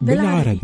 بالعربي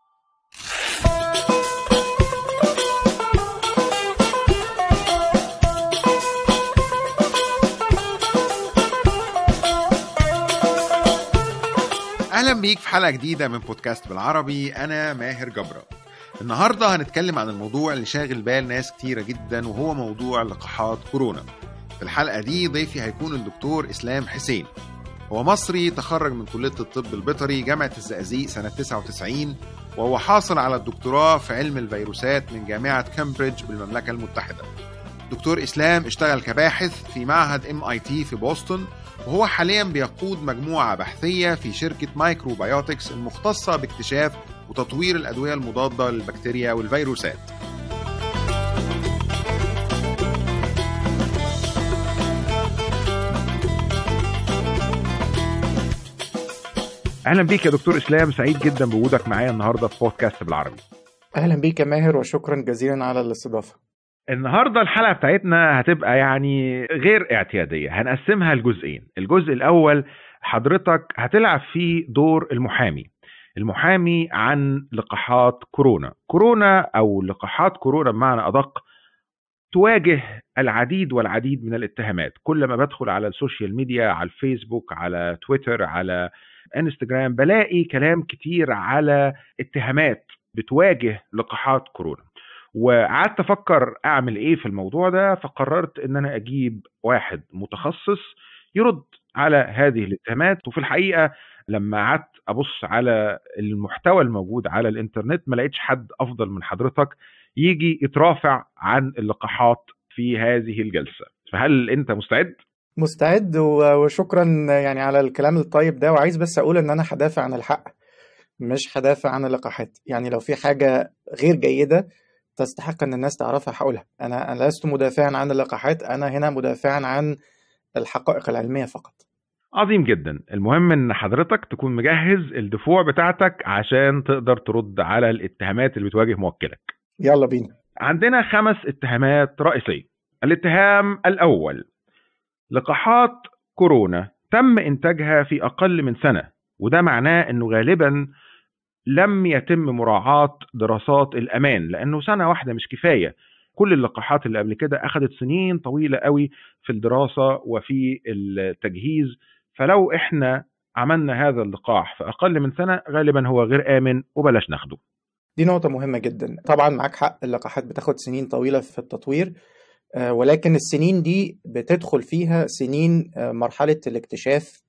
اهلا بيك في حلقه جديده من بودكاست بالعربي انا ماهر جبره النهارده هنتكلم عن الموضوع اللي شاغل بال ناس كتيره جدا وهو موضوع لقاحات كورونا في الحلقه دي ضيفي هيكون الدكتور اسلام حسين هو مصري تخرج من كليه الطب البيطري جامعه الزقازيق سنه 99 وهو حاصل على الدكتوراه في علم الفيروسات من جامعه كامبريدج بالمملكه المتحده دكتور اسلام اشتغل كباحث في معهد ام اي تي في بوسطن وهو حاليا بيقود مجموعة بحثية في شركة مايكروبيوتكس المختصة باكتشاف وتطوير الأدوية المضادة للبكتيريا والفيروسات اهلا بيك يا دكتور اسلام سعيد جدا بوجودك معايا النهارده في بودكاست بالعربي اهلا بيك يا ماهر وشكرا جزيلا على الاستضافه النهارده الحلقه بتاعتنا هتبقى يعني غير اعتياديه هنقسمها لجزئين الجزء الاول حضرتك هتلعب فيه دور المحامي المحامي عن لقاحات كورونا كورونا او لقاحات كورونا بمعنى ادق تواجه العديد والعديد من الاتهامات كل ما بدخل على السوشيال ميديا على الفيسبوك على تويتر على انستجرام بلاقي كلام كتير على اتهامات بتواجه لقاحات كورونا وقعدت افكر اعمل ايه في الموضوع ده فقررت ان انا اجيب واحد متخصص يرد على هذه الاتهامات وفي الحقيقه لما قعدت ابص على المحتوى الموجود على الانترنت ما لقيتش حد افضل من حضرتك يجي يترافع عن اللقاحات في هذه الجلسه فهل انت مستعد مستعد وشكرا يعني على الكلام الطيب ده وعايز بس اقول ان انا هدافع عن الحق مش هدافع عن اللقاحات يعني لو في حاجه غير جيده تستحق ان الناس تعرفها هقولها انا انا لست مدافعا عن اللقاحات انا هنا مدافعا عن الحقائق العلميه فقط عظيم جدا المهم ان حضرتك تكون مجهز الدفوع بتاعتك عشان تقدر ترد على الاتهامات اللي بتواجه موكلك يلا بينا عندنا خمس اتهامات رئيسيه الاتهام الاول لقاحات كورونا تم انتاجها في اقل من سنه وده معناه انه غالبا لم يتم مراعاة دراسات الأمان لأنه سنة واحدة مش كفاية كل اللقاحات اللي قبل كده أخذت سنين طويلة قوي في الدراسة وفي التجهيز فلو إحنا عملنا هذا اللقاح في أقل من سنة غالبا هو غير آمن وبلاش ناخده دي نقطة مهمة جدا طبعا معاك حق اللقاحات بتاخد سنين طويلة في التطوير ولكن السنين دي بتدخل فيها سنين مرحلة الاكتشاف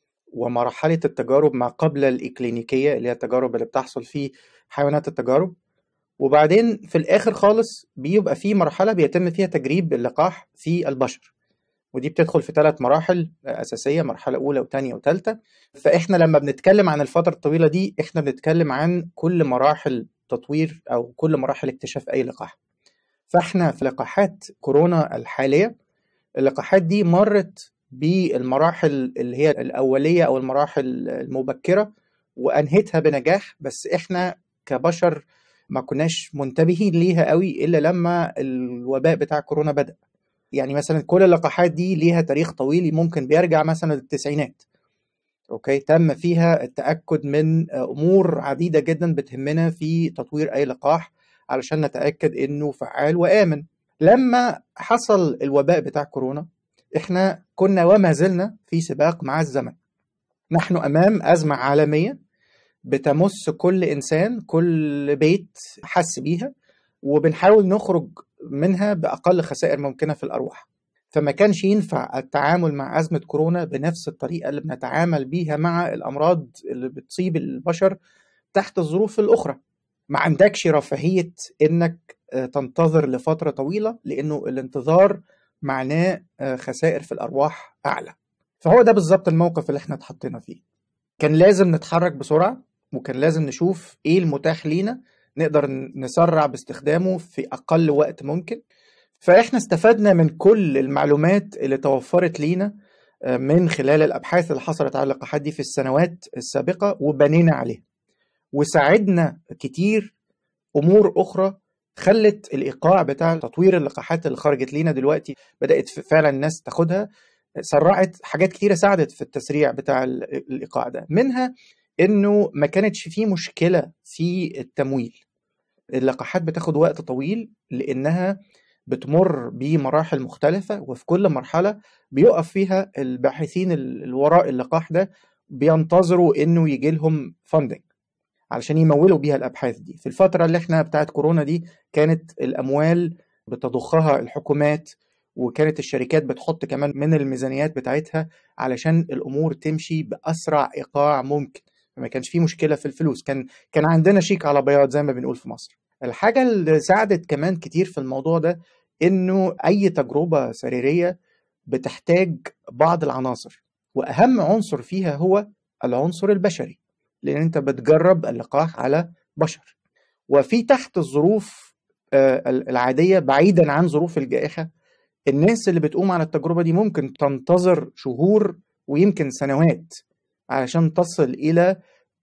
ومرحلة التجارب ما قبل الإكلينيكية اللي هي التجارب اللي بتحصل في حيوانات التجارب وبعدين في الآخر خالص بيبقى في مرحلة بيتم فيها تجريب اللقاح في البشر ودي بتدخل في ثلاث مراحل أساسية مرحلة أولى وثانية وثالثة فإحنا لما بنتكلم عن الفترة الطويلة دي إحنا بنتكلم عن كل مراحل تطوير أو كل مراحل اكتشاف أي لقاح فإحنا في لقاحات كورونا الحالية اللقاحات دي مرت بالمراحل اللي هي الأولية أو المراحل المبكرة وأنهتها بنجاح بس إحنا كبشر ما كناش منتبهين ليها قوي إلا لما الوباء بتاع كورونا بدأ يعني مثلا كل اللقاحات دي ليها تاريخ طويل ممكن بيرجع مثلا للتسعينات أوكي تم فيها التأكد من أمور عديدة جدا بتهمنا في تطوير أي لقاح علشان نتأكد إنه فعال وآمن لما حصل الوباء بتاع كورونا احنا كنا وما زلنا في سباق مع الزمن نحن امام ازمه عالميه بتمس كل انسان كل بيت حس بيها وبنحاول نخرج منها باقل خسائر ممكنه في الارواح فما كانش ينفع التعامل مع ازمه كورونا بنفس الطريقه اللي بنتعامل بيها مع الامراض اللي بتصيب البشر تحت الظروف الاخرى ما عندكش رفاهيه انك تنتظر لفتره طويله لانه الانتظار معناه خسائر في الارواح اعلى فهو ده بالظبط الموقف اللي احنا اتحطينا فيه كان لازم نتحرك بسرعه وكان لازم نشوف ايه المتاح لينا نقدر نسرع باستخدامه في اقل وقت ممكن فاحنا استفدنا من كل المعلومات اللي توفرت لينا من خلال الابحاث اللي حصلت على اللقاحات دي في السنوات السابقه وبنينا عليها وساعدنا كتير امور اخرى خلت الايقاع بتاع تطوير اللقاحات اللي خرجت لينا دلوقتي بدات فعلا الناس تاخدها سرعت حاجات كتيره ساعدت في التسريع بتاع الايقاع ده منها انه ما كانتش فيه مشكله في التمويل اللقاحات بتاخد وقت طويل لانها بتمر بمراحل مختلفة وفي كل مرحلة بيقف فيها الباحثين الوراء اللقاح ده بينتظروا انه يجي لهم فاندنج علشان يمولوا بيها الابحاث دي في الفترة اللي احنا بتاعت كورونا دي كانت الاموال بتضخها الحكومات وكانت الشركات بتحط كمان من الميزانيات بتاعتها علشان الامور تمشي باسرع ايقاع ممكن ما كانش فيه مشكله في الفلوس كان كان عندنا شيك على بياض زي ما بنقول في مصر الحاجه اللي ساعدت كمان كتير في الموضوع ده انه اي تجربه سريريه بتحتاج بعض العناصر واهم عنصر فيها هو العنصر البشري لان انت بتجرب اللقاح على بشر وفي تحت الظروف العاديه بعيدا عن ظروف الجائحه الناس اللي بتقوم على التجربه دي ممكن تنتظر شهور ويمكن سنوات علشان تصل الى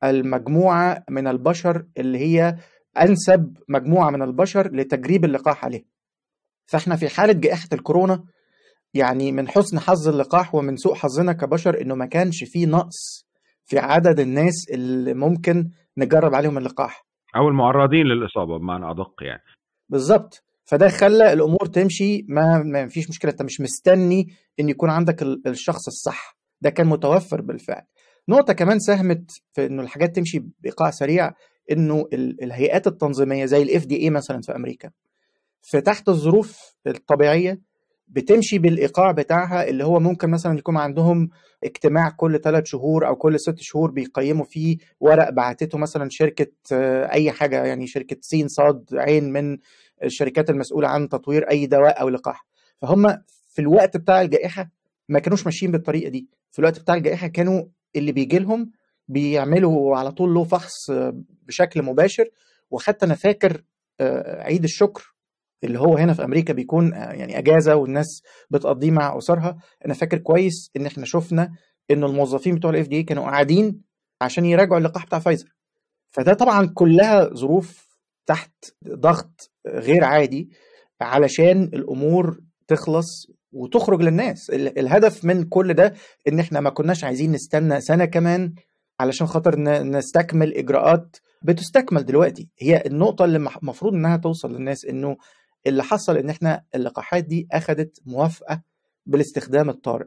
المجموعه من البشر اللي هي انسب مجموعه من البشر لتجريب اللقاح عليه فاحنا في حاله جائحه الكورونا يعني من حسن حظ اللقاح ومن سوء حظنا كبشر انه ما كانش فيه نقص في عدد الناس اللي ممكن نجرب عليهم اللقاح او المعرضين للاصابه بمعنى ادق يعني بالظبط فده خلى الامور تمشي ما ما فيش مشكله انت مش مستني ان يكون عندك الشخص الصح ده كان متوفر بالفعل نقطه كمان ساهمت في انه الحاجات تمشي بايقاع سريع انه الهيئات التنظيميه زي الاف دي اي مثلا في امريكا في تحت الظروف الطبيعيه بتمشي بالايقاع بتاعها اللي هو ممكن مثلا يكون عندهم اجتماع كل ثلاث شهور او كل ست شهور بيقيموا فيه ورق بعتته مثلا شركه اي حاجه يعني شركه سين صاد عين من الشركات المسؤوله عن تطوير اي دواء او لقاح فهم في الوقت بتاع الجائحه ما كانوش ماشيين بالطريقه دي في الوقت بتاع الجائحه كانوا اللي بيجي لهم بيعملوا على طول له فحص بشكل مباشر وحتى انا فاكر عيد الشكر اللي هو هنا في امريكا بيكون يعني اجازه والناس بتقضيه مع اسرها انا فاكر كويس ان احنا شفنا ان الموظفين بتوع الاف دي كانوا قاعدين عشان يراجعوا اللقاح بتاع فايزر فده طبعا كلها ظروف تحت ضغط غير عادي علشان الامور تخلص وتخرج للناس الهدف من كل ده ان احنا ما كناش عايزين نستنى سنه كمان علشان خاطر نستكمل اجراءات بتستكمل دلوقتي هي النقطه اللي المفروض انها توصل للناس انه اللي حصل ان احنا اللقاحات دي اخذت موافقه بالاستخدام الطارئ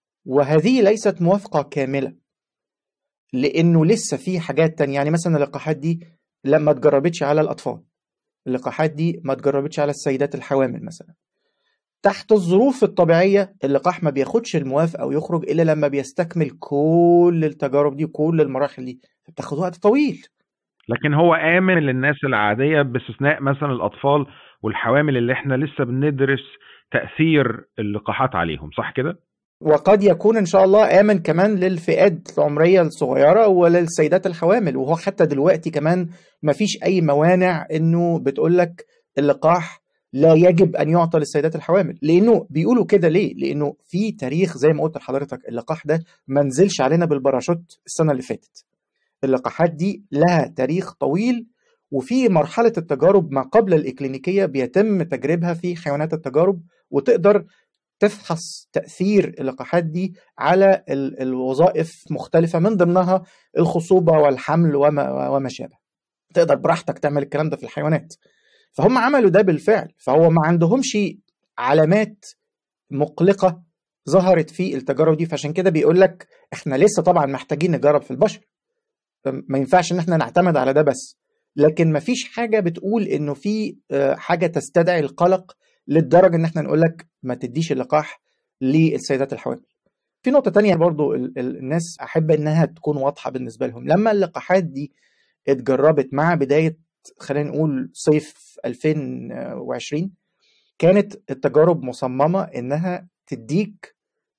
وهذه ليست موافقه كامله لانه لسه في حاجات تانية يعني مثلا اللقاحات دي لما اتجربتش على الاطفال اللقاحات دي ما اتجربتش على السيدات الحوامل مثلا تحت الظروف الطبيعية اللقاح ما بياخدش الموافقة ويخرج إلا لما بيستكمل كل التجارب دي وكل المراحل دي بتاخد وقت طويل لكن هو آمن للناس العادية باستثناء مثلا الأطفال والحوامل اللي احنا لسه بندرس تأثير اللقاحات عليهم صح كده؟ وقد يكون ان شاء الله امن كمان للفئات العمريه الصغيره وللسيدات الحوامل وهو حتى دلوقتي كمان ما فيش اي موانع انه بتقول لك اللقاح لا يجب ان يعطى للسيدات الحوامل لانه بيقولوا كده ليه لانه في تاريخ زي ما قلت لحضرتك اللقاح ده ما نزلش علينا بالباراشوت السنه اللي فاتت اللقاحات دي لها تاريخ طويل وفي مرحله التجارب ما قبل الاكلينيكيه بيتم تجريبها في حيوانات التجارب وتقدر تفحص تاثير اللقاحات دي على الوظائف مختلفه من ضمنها الخصوبه والحمل وما وما شابه تقدر براحتك تعمل الكلام ده في الحيوانات فهم عملوا ده بالفعل فهو ما عندهمش علامات مقلقة ظهرت في التجارب دي فعشان كده بيقول لك احنا لسه طبعا محتاجين نجرب في البشر ما ينفعش ان احنا نعتمد على ده بس لكن ما فيش حاجة بتقول انه في حاجة تستدعي القلق للدرجة ان احنا نقول لك ما تديش اللقاح للسيدات الحوامل في نقطة تانية برضو الناس أحب إنها تكون واضحة بالنسبة لهم لما اللقاحات دي اتجربت مع بداية خلينا نقول صيف 2020 كانت التجارب مصممة إنها تديك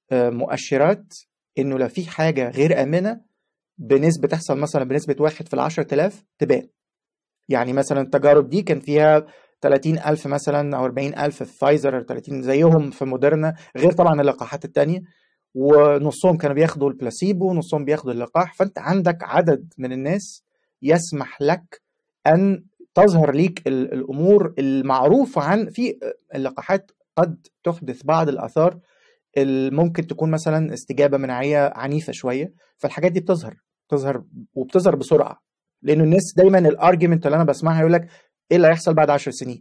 مؤشرات إنه لو في حاجة غير آمنة بنسبة تحصل مثلا بنسبة واحد في العشرة آلاف تبان يعني مثلا التجارب دي كان فيها 30 ألف مثلا أو 40 ألف في فايزر 30 زيهم في موديرنا غير طبعا اللقاحات التانية ونصهم كانوا بياخدوا البلاسيبو ونصهم بياخدوا اللقاح فأنت عندك عدد من الناس يسمح لك ان تظهر ليك الامور المعروفه عن في اللقاحات قد تحدث بعض الاثار ممكن تكون مثلا استجابه مناعيه عنيفه شويه فالحاجات دي بتظهر بتظهر وبتظهر بسرعه لانه الناس دايما الارجيومنت اللي انا بسمعها يقول لك ايه اللي هيحصل بعد 10 سنين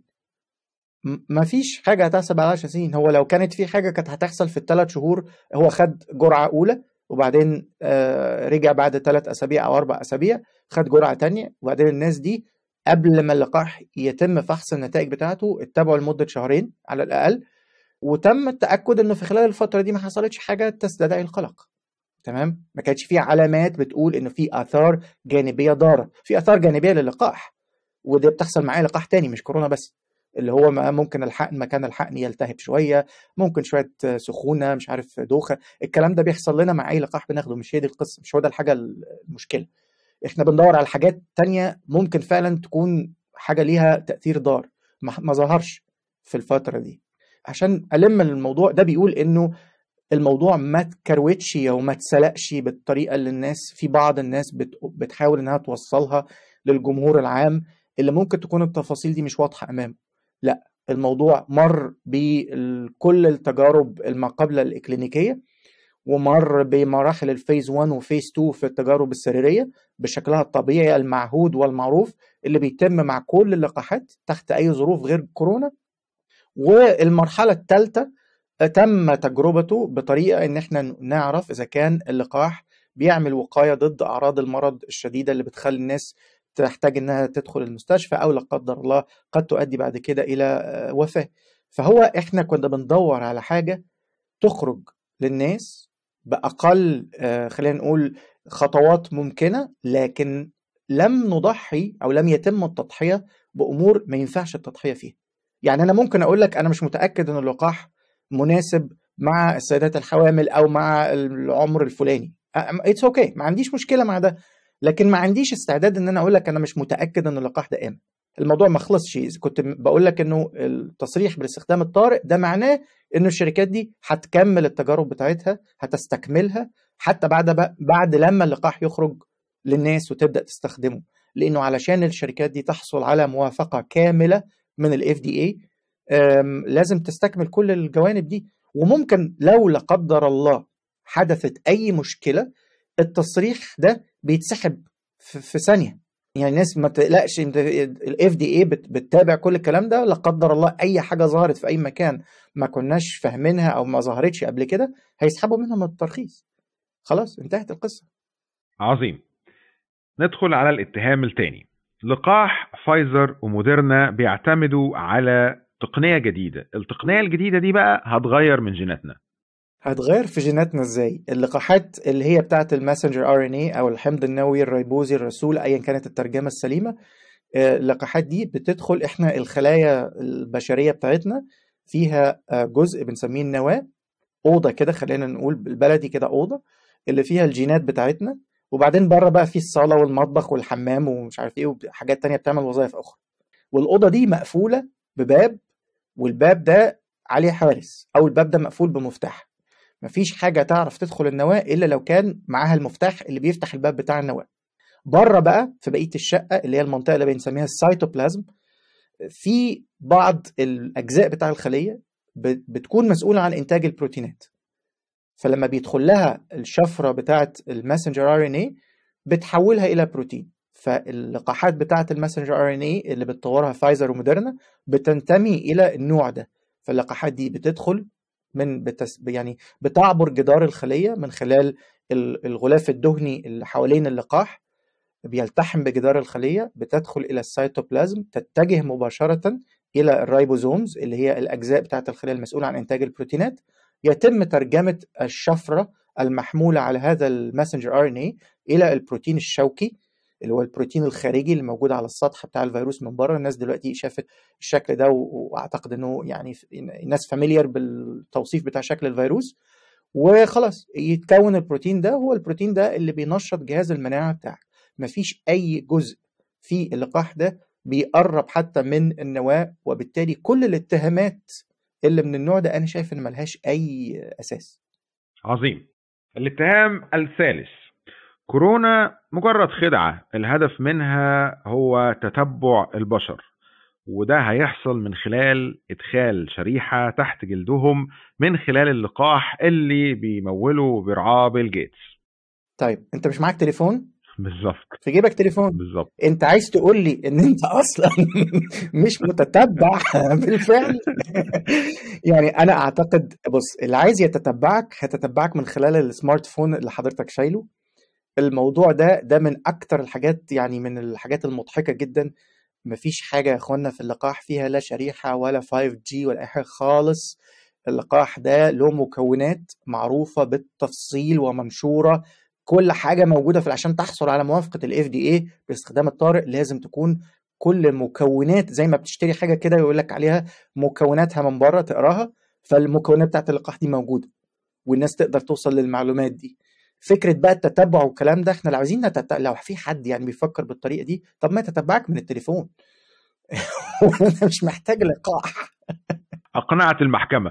ما فيش حاجه هتحصل بعد 10 سنين هو لو كانت في حاجه كانت هتحصل في الثلاث شهور هو خد جرعه اولى وبعدين آه رجع بعد ثلاث اسابيع او اربع اسابيع خد جرعه تانية وبعدين الناس دي قبل ما اللقاح يتم فحص النتائج بتاعته اتبعوا لمده شهرين على الاقل وتم التاكد انه في خلال الفتره دي ما حصلتش حاجه تستدعي القلق تمام ما كانتش في علامات بتقول انه في اثار جانبيه ضاره في اثار جانبيه للقاح ودي بتحصل معايا لقاح تاني مش كورونا بس اللي هو ممكن الحقن مكان الحقن يلتهب شويه ممكن شويه سخونه مش عارف دوخه الكلام ده بيحصل لنا مع اي لقاح بناخده مش هي دي القصه مش هو ده الحاجه المشكله احنا بندور على حاجات تانية ممكن فعلا تكون حاجه ليها تاثير ضار ما ظهرش في الفتره دي عشان الم الموضوع ده بيقول انه الموضوع ما تكروتش او ما تسلقش بالطريقه اللي الناس في بعض الناس بتحاول انها توصلها للجمهور العام اللي ممكن تكون التفاصيل دي مش واضحه امامه لا الموضوع مر بكل التجارب ما قبل الاكلينيكيه ومر بمراحل الفيز 1 وفيز 2 في التجارب السريريه بشكلها الطبيعي المعهود والمعروف اللي بيتم مع كل اللقاحات تحت اي ظروف غير كورونا والمرحله الثالثه تم تجربته بطريقه ان احنا نعرف اذا كان اللقاح بيعمل وقايه ضد اعراض المرض الشديده اللي بتخلي الناس تحتاج انها تدخل المستشفى او لا قدر الله قد تؤدي بعد كده الى وفاه فهو احنا كنا بندور على حاجه تخرج للناس باقل خلينا نقول خطوات ممكنه لكن لم نضحي او لم يتم التضحيه بامور ما ينفعش التضحيه فيها يعني انا ممكن اقول لك انا مش متاكد ان اللقاح مناسب مع السيدات الحوامل او مع العمر الفلاني اتس اوكي okay. ما عنديش مشكله مع ده لكن ما عنديش استعداد ان انا اقول لك انا مش متاكد ان اللقاح ده امن الموضوع ما خلصش كنت بقول لك انه التصريح بالاستخدام الطارئ ده معناه انه الشركات دي هتكمل التجارب بتاعتها هتستكملها حتى بعد بعد لما اللقاح يخرج للناس وتبدا تستخدمه لانه علشان الشركات دي تحصل على موافقه كامله من الاف دي اي لازم تستكمل كل الجوانب دي وممكن لو لا قدر الله حدثت اي مشكله التصريح ده بيتسحب في ثانيه يعني الناس ما تقلقش انت الاف دي اي بتتابع كل الكلام ده لا قدر الله اي حاجه ظهرت في اي مكان ما كناش فاهمينها او ما ظهرتش قبل كده هيسحبوا منهم الترخيص خلاص انتهت القصه عظيم ندخل على الاتهام الثاني لقاح فايزر وموديرنا بيعتمدوا على تقنية جديدة التقنية الجديدة دي بقى هتغير من جيناتنا هتغير في جيناتنا ازاي اللقاحات اللي هي بتاعه الماسنجر ار ان اي او الحمض النووي الريبوزي الرسول ايا كانت الترجمه السليمه اللقاحات دي بتدخل احنا الخلايا البشريه بتاعتنا فيها جزء بنسميه النواه اوضه كده خلينا نقول بالبلدي كده اوضه اللي فيها الجينات بتاعتنا وبعدين بره بقى في الصاله والمطبخ والحمام ومش عارف ايه وحاجات تانية بتعمل وظائف اخرى والاوضه دي مقفوله بباب والباب ده عليه حارس او الباب ده مقفول بمفتاح مفيش حاجه تعرف تدخل النواه الا لو كان معاها المفتاح اللي بيفتح الباب بتاع النواه بره بقى في بقيه الشقه اللي هي المنطقه اللي بنسميها السيتوبلازم في بعض الاجزاء بتاع الخليه بتكون مسؤوله عن انتاج البروتينات فلما بيدخل لها الشفره بتاعه الماسنجر ار ان اي بتحولها الى بروتين فاللقاحات بتاعه الماسنجر ار ان اي اللي بتطورها فايزر وموديرنا بتنتمي الى النوع ده فاللقاحات دي بتدخل من بتس يعني بتعبر جدار الخليه من خلال الغلاف الدهني اللي حوالين اللقاح بيلتحم بجدار الخليه بتدخل الى السيتوبلازم تتجه مباشره الى الرايبوزومز اللي هي الاجزاء بتاعه الخليه المسؤوله عن انتاج البروتينات يتم ترجمه الشفره المحموله على هذا الماسنجر ار ان اي الى البروتين الشوكي اللي هو البروتين الخارجي اللي موجود على السطح بتاع الفيروس من بره الناس دلوقتي شافت الشكل ده واعتقد انه يعني الناس فاميليار بالتوصيف بتاع شكل الفيروس وخلاص يتكون البروتين ده هو البروتين ده اللي بينشط جهاز المناعه بتاعك مفيش اي جزء في اللقاح ده بيقرب حتى من النواه وبالتالي كل الاتهامات اللي من النوع ده انا شايف ان ملهاش اي اساس عظيم الاتهام الثالث كورونا مجرد خدعة الهدف منها هو تتبع البشر وده هيحصل من خلال إدخال شريحة تحت جلدهم من خلال اللقاح اللي بيموله وبيرعاه بيل جيتس طيب انت مش معاك تليفون بالظبط في جيبك تليفون بالظبط انت عايز تقول لي ان انت اصلا مش متتبع بالفعل يعني انا اعتقد بص اللي عايز يتتبعك هيتتبعك من خلال السمارت فون اللي حضرتك شايله الموضوع ده ده من اكتر الحاجات يعني من الحاجات المضحكه جدا مفيش حاجه يا اخوانا في اللقاح فيها لا شريحه ولا 5G ولا اي حاجه خالص اللقاح ده له مكونات معروفه بالتفصيل ومنشوره كل حاجه موجوده في عشان تحصل على موافقه الاف دي اي باستخدام الطارئ لازم تكون كل المكونات زي ما بتشتري حاجه كده يقول لك عليها مكوناتها من بره تقراها فالمكونات بتاعت اللقاح دي موجوده والناس تقدر توصل للمعلومات دي فكره بقى التتبع والكلام ده احنا لو عايزين نتت... لو في حد يعني بيفكر بالطريقه دي طب ما يتتبعك من التليفون وانا مش محتاج لقاح اقنعت المحكمه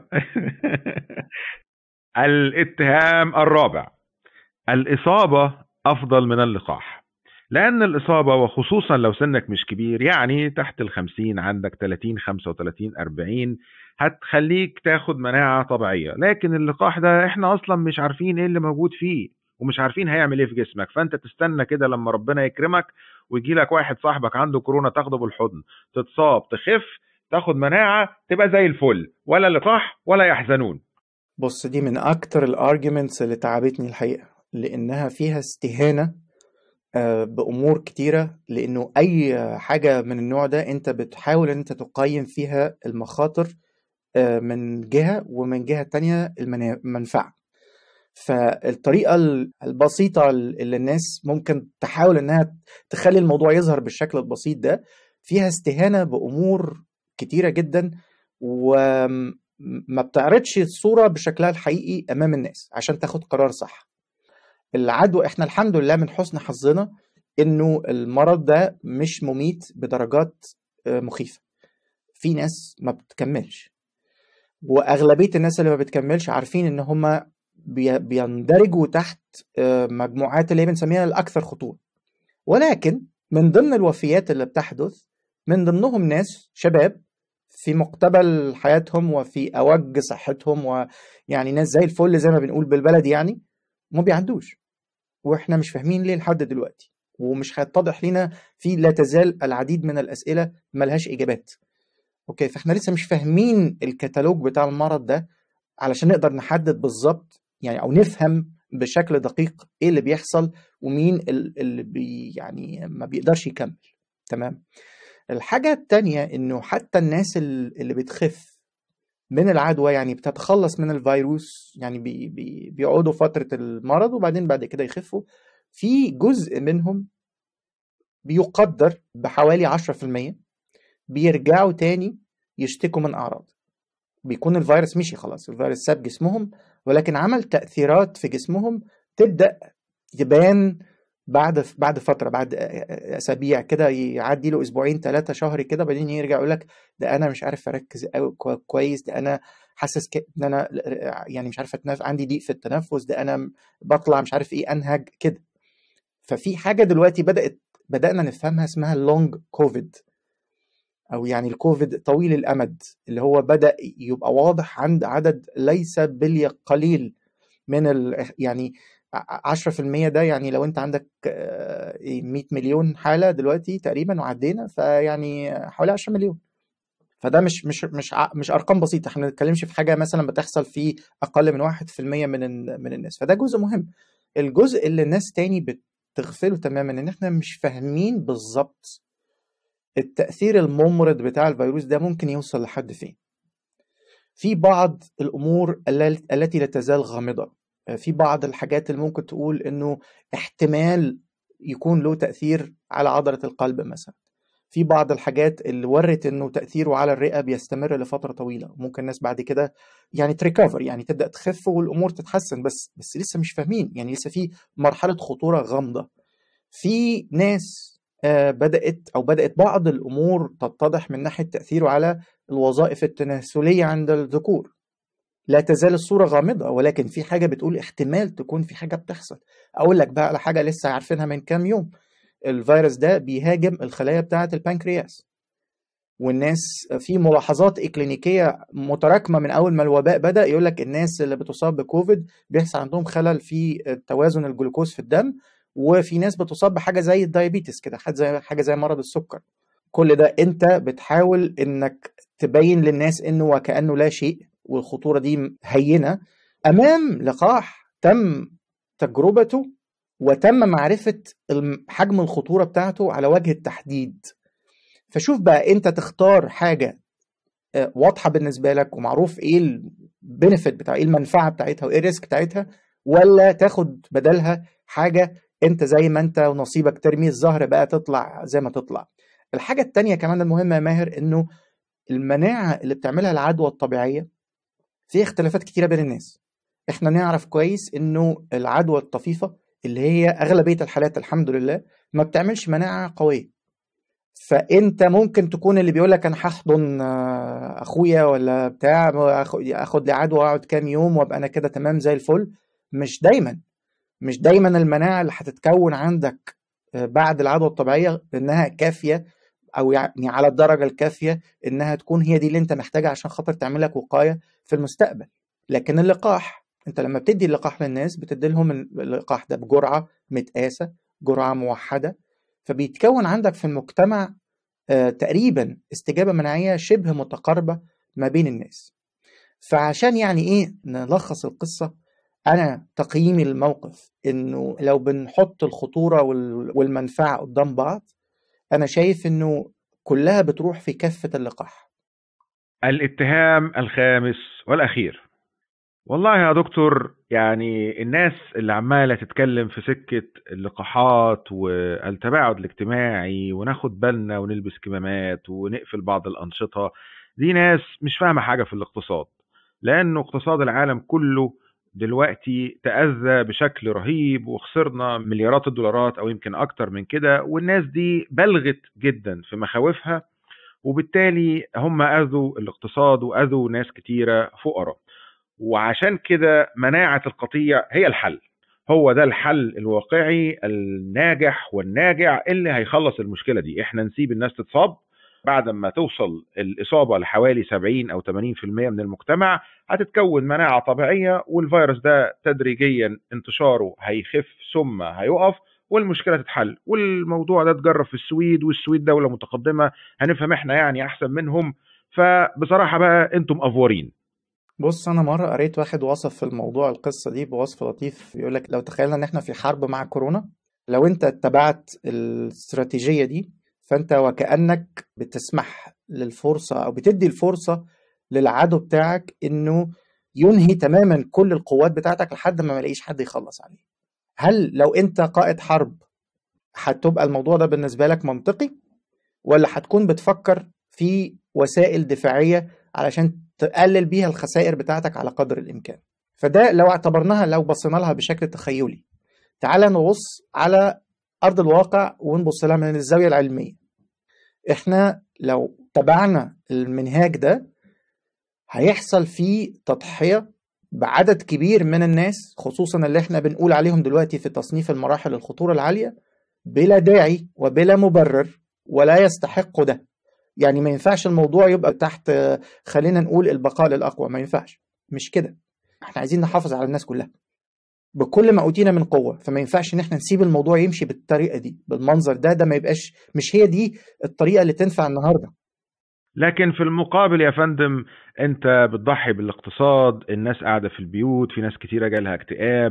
الاتهام الرابع الاصابه افضل من اللقاح لان الاصابه وخصوصا لو سنك مش كبير يعني تحت الخمسين عندك 30 35 40 هتخليك تاخد مناعه طبيعيه لكن اللقاح ده احنا اصلا مش عارفين ايه اللي موجود فيه ومش عارفين هيعمل ايه في جسمك فانت تستنى كده لما ربنا يكرمك ويجي لك واحد صاحبك عنده كورونا تاخده بالحضن تتصاب تخف تاخد مناعه تبقى زي الفل ولا لقاح ولا يحزنون بص دي من اكتر الارجيومنتس اللي تعبتني الحقيقه لانها فيها استهانه بامور كتيره لانه اي حاجه من النوع ده انت بتحاول ان انت تقيم فيها المخاطر من جهه ومن جهه تانية المنفعه فالطريقه البسيطه اللي الناس ممكن تحاول انها تخلي الموضوع يظهر بالشكل البسيط ده فيها استهانه بامور كتيره جدا وما بتعرضش الصوره بشكلها الحقيقي امام الناس عشان تاخد قرار صح العدوى احنا الحمد لله من حسن حظنا انه المرض ده مش مميت بدرجات مخيفه في ناس ما بتكملش واغلبيه الناس اللي ما بتكملش عارفين ان هم بيندرجوا تحت مجموعات اللي بنسميها الاكثر خطوره ولكن من ضمن الوفيات اللي بتحدث من ضمنهم ناس شباب في مقتبل حياتهم وفي اوج صحتهم ويعني ناس زي الفل زي ما بنقول بالبلد يعني ما بيعدوش واحنا مش فاهمين ليه لحد دلوقتي ومش هيتضح لنا في لا تزال العديد من الاسئله ملهاش اجابات اوكي فاحنا لسه مش فاهمين الكتالوج بتاع المرض ده علشان نقدر نحدد بالظبط يعني او نفهم بشكل دقيق ايه اللي بيحصل ومين اللي بي يعني ما بيقدرش يكمل تمام الحاجة التانية انه حتى الناس اللي بتخف من العدوى يعني بتتخلص من الفيروس يعني بي بي بيقعدوا فترة المرض وبعدين بعد كده يخفوا في جزء منهم بيقدر بحوالي عشرة في المية بيرجعوا تاني يشتكوا من أعراض بيكون الفيروس مشي خلاص الفيروس ساب جسمهم ولكن عمل تأثيرات في جسمهم تبدأ تبان بعد بعد فتره بعد اسابيع كده يعدي له اسبوعين ثلاثه شهر كده بعدين يرجع يقول لك ده انا مش عارف اركز كويس ده انا حاسس ان انا يعني مش عارف اتنفس عندي ضيق في التنفس ده انا بطلع مش عارف ايه انهج كده ففي حاجه دلوقتي بدات بدانا نفهمها اسمها اللونج كوفيد او يعني الكوفيد طويل الامد اللي هو بدا يبقى واضح عند عدد ليس بالقليل من ال يعني 10% ده يعني لو انت عندك 100 مليون حاله دلوقتي تقريبا وعدينا فيعني حوالي 10 مليون فده مش مش مش مش ارقام بسيطه احنا ما بنتكلمش في حاجه مثلا بتحصل في اقل من 1% من من الناس فده جزء مهم الجزء اللي الناس تاني بتغفله تماما ان احنا مش فاهمين بالظبط التاثير الممرض بتاع الفيروس ده ممكن يوصل لحد فين في بعض الامور التي لا تزال غامضه في بعض الحاجات اللي ممكن تقول انه احتمال يكون له تاثير على عضله القلب مثلا في بعض الحاجات اللي ورت انه تاثيره على الرئه بيستمر لفتره طويله ممكن الناس بعد كده يعني تريكفر يعني تبدا تخف والامور تتحسن بس بس لسه مش فاهمين يعني لسه في مرحله خطوره غامضه في ناس بدات او بدات بعض الامور تتضح من ناحيه تاثيره على الوظائف التناسليه عند الذكور لا تزال الصورة غامضة ولكن في حاجة بتقول احتمال تكون في حاجة بتحصل أقول لك بقى على حاجة لسه عارفينها من كام يوم الفيروس ده بيهاجم الخلايا بتاعة البنكرياس والناس في ملاحظات إكلينيكية متراكمة من أول ما الوباء بدأ يقول لك الناس اللي بتصاب بكوفيد بيحصل عندهم خلل في توازن الجلوكوز في الدم وفي ناس بتصاب بحاجه زي الدايابيتس كده حاجه زي حاجه زي مرض السكر كل ده انت بتحاول انك تبين للناس انه وكانه لا شيء والخطوره دي هينه امام لقاح تم تجربته وتم معرفه حجم الخطوره بتاعته على وجه التحديد فشوف بقى انت تختار حاجه واضحه بالنسبه لك ومعروف ايه البنفيت بتاع ايه المنفعه بتاعتها وايه الريسك بتاعتها ولا تاخد بدلها حاجه انت زي ما انت ونصيبك ترمي الزهر بقى تطلع زي ما تطلع الحاجه التانية كمان المهمه يا ماهر انه المناعه اللي بتعملها العدوى الطبيعيه في اختلافات كتيره بين الناس احنا نعرف كويس انه العدوى الطفيفه اللي هي اغلبيه الحالات الحمد لله ما بتعملش مناعه قويه فانت ممكن تكون اللي بيقول لك انا هحضن اخويا ولا بتاع اخد لي عدوى واقعد كام يوم وابقى انا كده تمام زي الفل مش دايما مش دايما المناعه اللي هتتكون عندك بعد العدوى الطبيعيه انها كافيه او يعني على الدرجه الكافيه انها تكون هي دي اللي انت محتاجها عشان خاطر تعمل لك وقايه في المستقبل لكن اللقاح انت لما بتدي اللقاح للناس بتدي لهم اللقاح ده بجرعه متقاسه جرعه موحده فبيتكون عندك في المجتمع آه تقريبا استجابه مناعيه شبه متقاربه ما بين الناس فعشان يعني ايه نلخص القصه انا تقييمي للموقف انه لو بنحط الخطوره والمنفعه قدام بعض انا شايف انه كلها بتروح في كفه اللقاح الاتهام الخامس والاخير والله يا دكتور يعني الناس اللي عمالة تتكلم في سكة اللقاحات والتباعد الاجتماعي وناخد بالنا ونلبس كمامات ونقفل بعض الأنشطة دي ناس مش فاهمة حاجة في الاقتصاد لأنه اقتصاد العالم كله دلوقتي تأذى بشكل رهيب وخسرنا مليارات الدولارات أو يمكن أكتر من كده والناس دي بلغت جدا في مخاوفها وبالتالي هم أذوا الاقتصاد وأذوا ناس كتيرة فقراء وعشان كده مناعة القطيع هي الحل هو ده الحل الواقعي الناجح والناجع اللي هيخلص المشكلة دي احنا نسيب الناس تتصاب بعد ما توصل الإصابة لحوالي 70 أو 80% من المجتمع هتتكون مناعة طبيعية والفيروس ده تدريجيا انتشاره هيخف ثم هيقف والمشكلة تتحل والموضوع ده اتجرب في السويد والسويد دولة متقدمة هنفهم احنا يعني أحسن منهم فبصراحة بقى انتم أفورين بص انا مره قريت واحد وصف في الموضوع القصه دي بوصف لطيف بيقول لك لو تخيلنا ان احنا في حرب مع كورونا لو انت اتبعت الاستراتيجيه دي فانت وكانك بتسمح للفرصه او بتدي الفرصه للعدو بتاعك انه ينهي تماما كل القوات بتاعتك لحد ما ملاقيش حد يخلص عليه هل لو انت قائد حرب هتبقى الموضوع ده بالنسبه لك منطقي ولا هتكون بتفكر في وسائل دفاعيه علشان تقلل بيها الخسائر بتاعتك على قدر الامكان فده لو اعتبرناها لو بصينا لها بشكل تخيلي تعال نبص على ارض الواقع ونبص لها من الزاويه العلميه احنا لو تبعنا المنهاج ده هيحصل فيه تضحيه بعدد كبير من الناس خصوصا اللي احنا بنقول عليهم دلوقتي في تصنيف المراحل الخطوره العاليه بلا داعي وبلا مبرر ولا يستحق ده يعني ما ينفعش الموضوع يبقى تحت خلينا نقول البقاء للاقوى ما ينفعش مش كده احنا عايزين نحافظ على الناس كلها بكل ما اوتينا من قوه فما ينفعش ان احنا نسيب الموضوع يمشي بالطريقه دي بالمنظر ده ده ما يبقاش مش هي دي الطريقه اللي تنفع النهارده لكن في المقابل يا فندم انت بتضحي بالاقتصاد الناس قاعده في البيوت في ناس كتيره جالها اكتئاب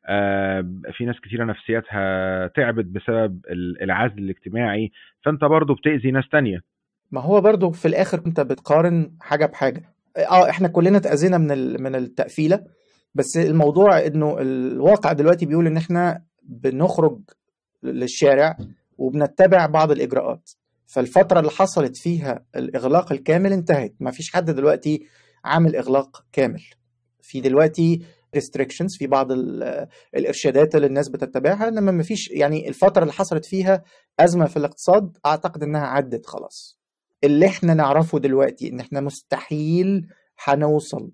في ناس كتيره نفسياتها تعبت بسبب العزل الاجتماعي فانت برضو بتاذي ناس تانية ما هو برضو في الاخر انت بتقارن حاجه بحاجه اه احنا كلنا اتاذينا من من التقفيله بس الموضوع انه الواقع دلوقتي بيقول ان احنا بنخرج للشارع وبنتبع بعض الاجراءات فالفتره اللي حصلت فيها الاغلاق الكامل انتهت ما فيش حد دلوقتي عامل اغلاق كامل في دلوقتي restrictions في بعض الارشادات اللي الناس بتتبعها انما ما فيش يعني الفتره اللي حصلت فيها ازمه في الاقتصاد اعتقد انها عدت خلاص اللي احنا نعرفه دلوقتي ان احنا مستحيل هنوصل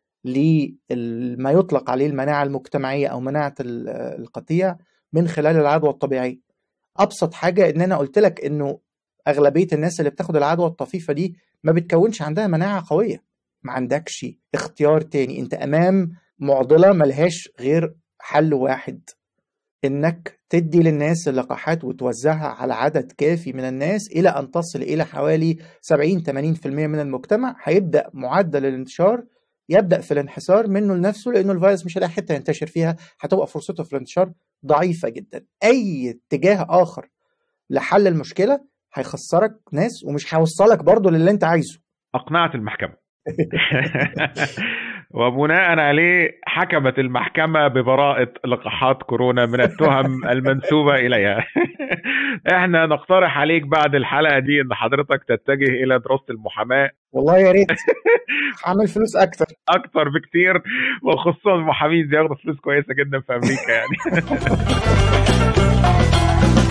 لما يطلق عليه المناعة المجتمعية أو مناعة القطيع من خلال العدوى الطبيعية أبسط حاجة إن أنا قلت لك إنه أغلبية الناس اللي بتاخد العدوى الطفيفة دي ما بتكونش عندها مناعة قوية ما عندكش اختيار تاني أنت أمام معضلة ملهاش غير حل واحد انك تدي للناس اللقاحات وتوزعها على عدد كافي من الناس الى ان تصل الى حوالي 70 80% من المجتمع هيبدا معدل الانتشار يبدا في الانحسار منه لنفسه لانه الفيروس مش هيلاقي حته ينتشر فيها هتبقى فرصته في الانتشار ضعيفه جدا اي اتجاه اخر لحل المشكله هيخسرك ناس ومش هيوصلك برضه للي انت عايزه اقنعت المحكمه وبناء عليه حكمت المحكمة ببراءة لقاحات كورونا من التهم المنسوبة إليها احنا نقترح عليك بعد الحلقة دي ان حضرتك تتجه إلى دراسة المحاماة والله يا ريت هعمل فلوس أكتر أكتر بكتير وخصوصا المحامين بياخدوا فلوس كويسة جدا في أمريكا يعني